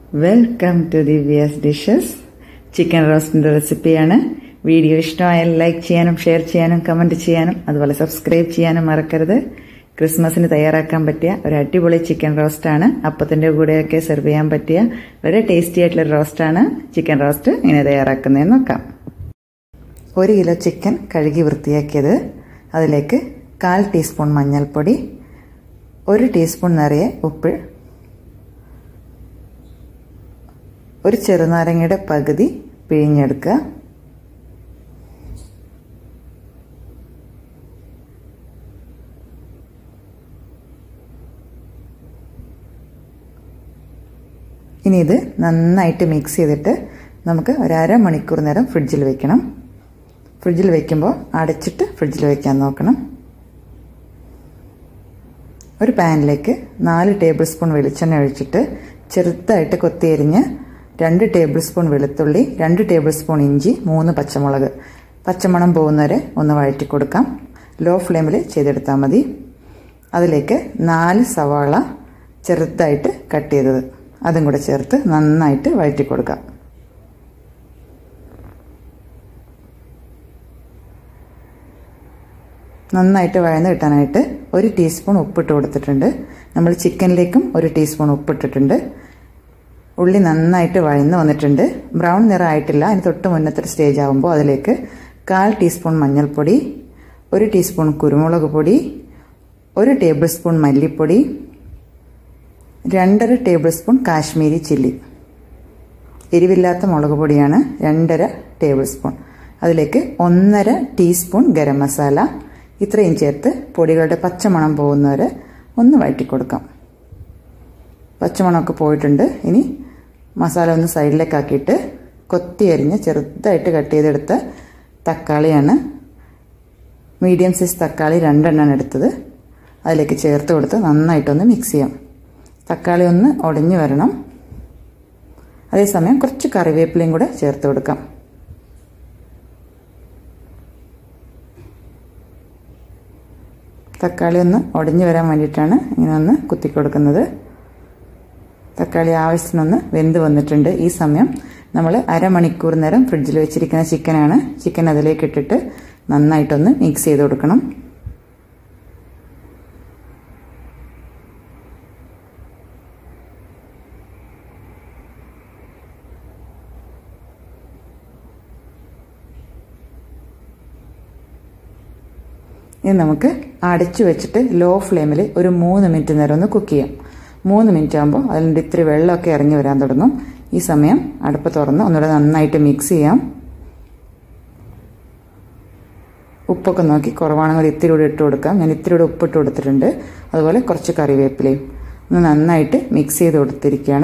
welcome to Divya's dishes chicken റോസ്റ്റിന്റെ റെസിപ്പിയാണ് video ഇഷ്ടമായാൽ ലൈക്ക് ചെയ്യാനും ഷെയർ ചെയ്യാനും കമന്റ് ചെയ്യാനും അതുപോലെ സബ്സ്ക്രൈബ് ചെയ്യാനും മറക്കരുത് ക്രിസ്മസിന് തയ്യാറാക്കാൻ പറ്റിയ ഒരു അടിപൊളി ചിക്കൻ റോസ്റ്റാണ് അപ്പത്തിന്റെ കൂടെയൊക്കെ സെർവ് ചെയ്യാൻ പറ്റിയ വളരെ ടേസ്റ്റി ആയിട്ടുള്ള റോസ്റ്റാണ് ചിക്കൻ റോസ്റ്റ് ഇങ്ങനെ തയ്യാറാക്കുന്നതെന്ന് നോക്കാം ഒരു കിലോ ചിക്കൻ കഴുകി വൃത്തിയാക്കിയത് അതിലേക്ക് കാൽ ടീസ്പൂൺ മഞ്ഞൾപ്പൊടി ഒരു ടീസ്പൂൺ നിറയെ ഉപ്പ് ഒരു ചെറുനാരങ്ങയുടെ പകുതി പിഴിഞ്ഞെടുക്കുക ഇനി ഇത് നന്നായിട്ട് മിക്സ് ചെയ്തിട്ട് നമുക്ക് ഒരു അരമണിക്കൂർ നേരം ഫ്രിഡ്ജിൽ വെക്കണം ഫ്രിഡ്ജിൽ വെക്കുമ്പോൾ അടച്ചിട്ട് ഫ്രിഡ്ജിൽ വെക്കാൻ നോക്കണം ഒരു പാനിലേക്ക് നാല് ടേബിൾ സ്പൂൺ വെളിച്ചെണ്ണ ഒഴിച്ചിട്ട് ചെറുതായിട്ട് കൊത്തിയരിഞ്ഞ് രണ്ട് ടേബിൾ സ്പൂൺ വെളുത്തുള്ളി രണ്ട് ടേബിൾ സ്പൂൺ ഇഞ്ചി മൂന്ന് പച്ചമുളക് പച്ചമണം പോകുന്നവരെ ഒന്ന് വഴറ്റി കൊടുക്കാം ലോ ഫ്ലെയിമിൽ ചെയ്തെടുത്താൽ മതി അതിലേക്ക് നാല് സവാള ചെറുതായിട്ട് കട്ട് ചെയ്തത് അതും കൂടെ ചേർത്ത് നന്നായിട്ട് വഴറ്റി കൊടുക്കാം നന്നായിട്ട് വഴന്ന് കിട്ടാനായിട്ട് ഒരു ടീസ്പൂൺ ഉപ്പിട്ട് കൊടുത്തിട്ടുണ്ട് നമ്മൾ ചിക്കനിലേക്കും ഒരു ടീസ്പൂൺ ഉപ്പിട്ടിട്ടുണ്ട് ഉള്ളി നന്നായിട്ട് വഴന്ന് വന്നിട്ടുണ്ട് ബ്രൗൺ നിറം ആയിട്ടില്ല അതിന് തൊട്ട് മുന്നത്തെ സ്റ്റേജ് ആകുമ്പോൾ അതിലേക്ക് കാൽ ടീസ്പൂൺ മഞ്ഞൾപ്പൊടി ഒരു ടീസ്പൂൺ കുരുമുളക് പൊടി ഒരു ടേബിൾ സ്പൂൺ മല്ലിപ്പൊടി രണ്ടര ടേബിൾ സ്പൂൺ കാശ്മീരി ചില്ലി എരിവില്ലാത്ത മുളക് പൊടിയാണ് രണ്ടര ടേബിൾ സ്പൂൺ അതിലേക്ക് ഒന്നര ടീസ്പൂൺ ഗരം മസാല ഇത്രയും ചേർത്ത് പൊടികളുടെ പച്ചമണം പോകുന്നവരെ ഒന്ന് വഴറ്റി കൊടുക്കാം പച്ചമണമൊക്കെ പോയിട്ടുണ്ട് ഇനി മസാല ഒന്ന് സൈഡിലേക്കാക്കിയിട്ട് കൊത്തി അരിഞ്ഞ് ചെറുതായിട്ട് കട്ട് ചെയ്തെടുത്ത തക്കാളിയാണ് മീഡിയം സൈസ് തക്കാളി രണ്ടെണ്ണമാണ് എടുത്തത് അതിലേക്ക് ചേർത്ത് കൊടുത്ത് നന്നായിട്ടൊന്ന് മിക്സ് ചെയ്യാം തക്കാളി ഒന്ന് ഉടഞ്ഞു വരണം അതേസമയം കുറച്ച് കറിവേപ്പിലയും കൂടെ ചേർത്ത് കൊടുക്കാം തക്കാളി ഒന്ന് ഉടഞ്ഞു വരാൻ വേണ്ടിയിട്ടാണ് ഇങ്ങനെ ഒന്ന് കുത്തി കൊടുക്കുന്നത് തക്കാളി ആവശ്യത്തിനൊന്ന് വെന്ത് വന്നിട്ടുണ്ട് ഈ സമയം നമ്മൾ അരമണിക്കൂർ നേരം ഫ്രിഡ്ജിൽ വെച്ചിരിക്കുന്ന ചിക്കനാണ് ചിക്കൻ അതിലേക്ക് ഇട്ടിട്ട് നന്നായിട്ടൊന്ന് മിക്സ് ചെയ്ത് കൊടുക്കണം ഇനി നമുക്ക് അടച്ചു വെച്ചിട്ട് ലോ ഫ്ലെയിമിൽ ഒരു മൂന്ന് മിനിറ്റ് നേരം ഒന്ന് കുക്ക് ചെയ്യാം മൂന്ന് മിനിറ്റ് ആകുമ്പോൾ അതിൻ്റെ ഇത്തിരി വെള്ളമൊക്കെ ഇറങ്ങി വരാൻ തുടങ്ങും ഈ സമയം അടുപ്പ് തുറന്ന് ഒന്നുകൂടെ നന്നായിട്ട് മിക്സ് ചെയ്യാം ഉപ്പൊക്കെ നോക്കി കുറവാണെങ്കിൽ ഇത്തിരി കൂടി ഇട്ട് കൊടുക്കാം ഞാൻ ഇത്തിരി കൂടി ഉപ്പിട്ട് കൊടുത്തിട്ടുണ്ട് അതുപോലെ കുറച്ച് കറിവേപ്പിലയും ഒന്ന് നന്നായിട്ട് മിക്സ് ചെയ്ത് കൊടുത്തിരിക്കുകയാണ്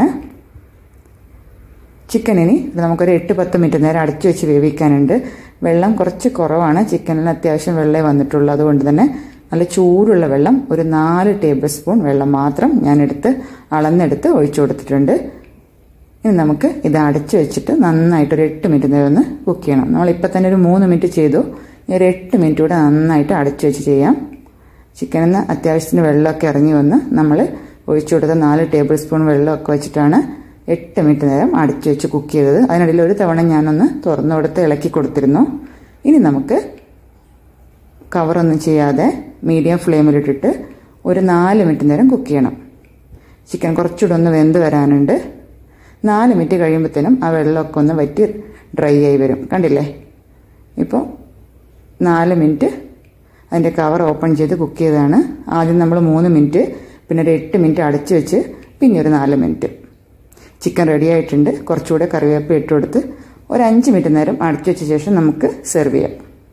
ചിക്കൻ ഇനി നമുക്കൊരു എട്ട് പത്ത് മിനിറ്റ് നേരം അടച്ചു വെച്ച് വേവിക്കാനുണ്ട് വെള്ളം കുറച്ച് കുറവാണ് ചിക്കനിൽ അത്യാവശ്യം വെള്ളമേ വന്നിട്ടുള്ളൂ അതുകൊണ്ട് തന്നെ നല്ല ചൂടുള്ള വെള്ളം ഒരു നാല് ടേബിൾ സ്പൂൺ വെള്ളം മാത്രം ഞാൻ എടുത്ത് അളന്നെടുത്ത് ഒഴിച്ചു കൊടുത്തിട്ടുണ്ട് ഇനി നമുക്ക് ഇത് അടച്ചു വെച്ചിട്ട് നന്നായിട്ട് ഒരു എട്ട് മിനിറ്റ് നേരം ഒന്ന് കുക്ക് ചെയ്യണം നമ്മളിപ്പോൾ തന്നെ ഒരു മൂന്ന് മിനിറ്റ് ചെയ്തു ഒരു എട്ട് മിനിറ്റ് കൂടെ നന്നായിട്ട് അടച്ചു വെച്ച് ചെയ്യാം ചിക്കനിൽ നിന്ന് അത്യാവശ്യത്തിന് വെള്ളമൊക്കെ ഇറങ്ങി വന്ന് നമ്മൾ ഒഴിച്ചു കൊടുത്ത നാല് ടേബിൾ സ്പൂൺ വെള്ളമൊക്കെ വെച്ചിട്ടാണ് എട്ട് മിനിറ്റ് നേരം അടച്ചു വെച്ച് കുക്ക് ചെയ്തത് അതിനിടയിൽ ഒരു തവണ ഞാനൊന്ന് തുറന്നു കൊടുത്ത് ഇളക്കി കൊടുത്തിരുന്നു ഇനി നമുക്ക് കവറൊന്നും ചെയ്യാതെ മീഡിയം ഫ്ലെയിമിലിട്ടിട്ട് ഒരു നാല് മിനിറ്റ് നേരം കുക്ക് ചെയ്യണം ചിക്കൻ കുറച്ചുകൂടെ ഒന്ന് വെന്ത് വരാനുണ്ട് നാല് മിനിറ്റ് കഴിയുമ്പോഴത്തേനും ആ വെള്ളമൊക്കെ ഒന്ന് വറ്റി ഡ്രൈ ആയി വരും കണ്ടില്ലേ ഇപ്പോൾ നാല് മിനിറ്റ് അതിൻ്റെ കവർ ഓപ്പൺ ചെയ്ത് കുക്ക് ചെയ്തതാണ് ആദ്യം നമ്മൾ മൂന്ന് മിനിറ്റ് പിന്നെ ഒരു എട്ട് മിനിറ്റ് അടച്ചു വെച്ച് പിന്നെ ഒരു നാല് മിനിറ്റ് ചിക്കൻ റെഡി ആയിട്ടുണ്ട് കുറച്ചുകൂടെ കറിവേപ്പില ഇട്ട് കൊടുത്ത് ഒരു അഞ്ച് മിനിറ്റ് നേരം അടച്ചു വെച്ച ശേഷം നമുക്ക് സെർവ് ചെയ്യാം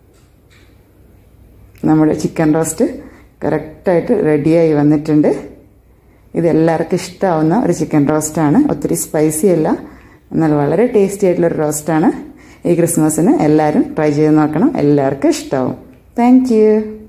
നമ്മുടെ ചിക്കൻ റോസ്റ്റ് കറക്റ്റായിട്ട് റെഡിയായി വന്നിട്ടുണ്ട് ഇത് എല്ലാവർക്കും ഇഷ്ടമാവുന്ന ഒരു ചിക്കൻ റോസ്റ്റാണ് ഒത്തിരി സ്പൈസി അല്ല എന്നാൽ വളരെ ടേസ്റ്റി ആയിട്ടുള്ളൊരു റോസ്റ്റാണ് ഈ ക്രിസ്മസിന് എല്ലാവരും ട്രൈ ചെയ്ത് നോക്കണം എല്ലാവർക്കും ഇഷ്ടമാവും താങ്ക്